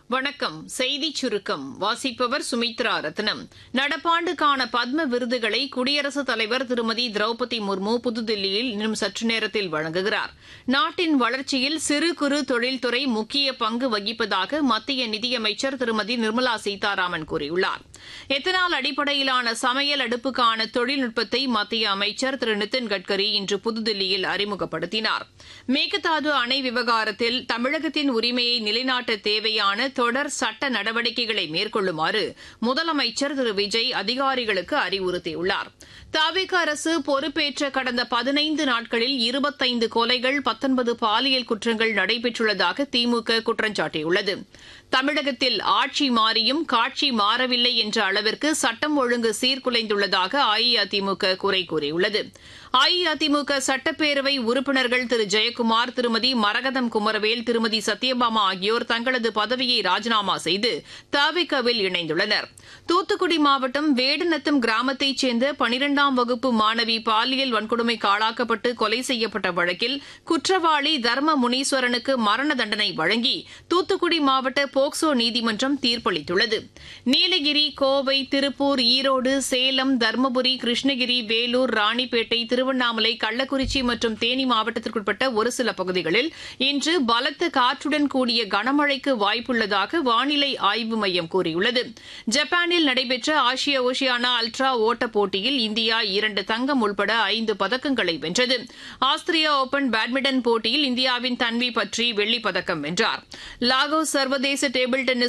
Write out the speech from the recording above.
வணக்கம் செய்திச் சுருக்கம் வாசிப்பவர் சுமித்ரா ரத்னம் நடப்பாண்டுக்கான பத்ம விருதுகளை குடியரசுத் தலைவர் திருமதி திரௌபதி முர்மு புதுதில்லியில் இன்னும் சற்று நேரத்தில் வழங்குகிறார் நாட்டின் வளர்ச்சியில் சிறு குறு தொழில்துறை முக்கிய பங்கு வகிப்பதாக மத்திய நிதியமைச்சர் திருமதி நிர்மலா சீதாராமன் கூறியுள்ளார் எத்தனால் அடிப்படையிலான சமையல் அடுப்புக்கான தொழில்நுட்பத்தை மத்திய அமைச்சர் திரு நிதின் கட்கரி இன்று புதுதில்லியில் அறிமுகப்படுத்தினார் மேகதாது அணை விவகாரத்தில் தமிழகத்தின் உரிமையை நிலைநாட்ட தேவையான தொடர் சட்ட நடவடிக்கைகளை மேற்கொள்ளுமாறு முதலமைச்சர் திரு விஜய் அதிகாரிகளுக்கு அறிவுறுத்தியுள்ளார் தாவிக அரசு பொறுப்பேற்ற கடந்த பதினைந்து நாட்களில் இருபத்தைந்து கொலைகள் பத்தொன்பது பாலியல் குற்றங்கள் நடைபெற்றுள்ளதாக திமுக குற்றம் சாட்டியுள்ளது தமிழகத்தில் ஆட்சி மாறியும் காட்சி மாறவில்லை என்ற அளவிற்கு சட்டம் ஒழுங்கு சீர்குலைந்துள்ளதாக அஇஅதிமுக குறை கூறியுள்ளது அஇஅதிமுக சட்டப்பேரவை உறுப்பினர்கள் திரு ஜெயக்குமார் திருமதி மரகதம் குமரவேல் திருமதி சத்யபாமா ஆகியோர் தங்களது பதவியை ராஜினாமா செய்து தவிகவில் இணைந்துள்ளனர் தூத்துக்குடி மாவட்டம் வேடநத்தம் கிராமத்தைச் சேர்ந்த பனிரெண்டாம் வகுப்பு மாணவி பாலியல் வன்கொடுமைக்கு ஆளாக்கப்பட்டு கொலை செய்யப்பட்ட வழக்கில் குற்றவாளி தர்ம முனீஸ்வரனுக்கு மரண தண்டனை வழங்கி தூத்துக்குடி மாவட்ட போக்சோ நீதிமன்றம் தீர்ப்பளித்துள்ளது நீலகிரி கோவை திருப்பூர் ஈரோடு சேலம் தருமபுரி கிருஷ்ணகிரி வேலூர் ராணிப்பேட்டை திருவண்ணாமலை கள்ளக்குறிச்சி மற்றும் தேனி மாவட்டத்திற்குட்பட்ட ஒரு சில பகுதிகளில் இன்று பலத்த காற்றுடன் கூடிய கனமழைக்கு வாய்ப்புள்ளதாக வானிலை ஆய்வு மையம் கூறியுள்ளது ஜப்பானில் நடைபெற்ற ஆசிய ஓஷியானா அல்ட்ரா ஓட்டப் போட்டியில் இந்தியா இரண்டு தங்கம் உள்பட ஐந்து பதக்கங்களை வென்றது ஆஸ்திரியா ஓபன் பேட்மிண்டன் போட்டியில் இந்தியாவின் தன்வி பற்றி வெள்ளிப் பதக்கம் வென்றார் லாகோஸ் சர்வதேச டேபிள் டென்னிஸ்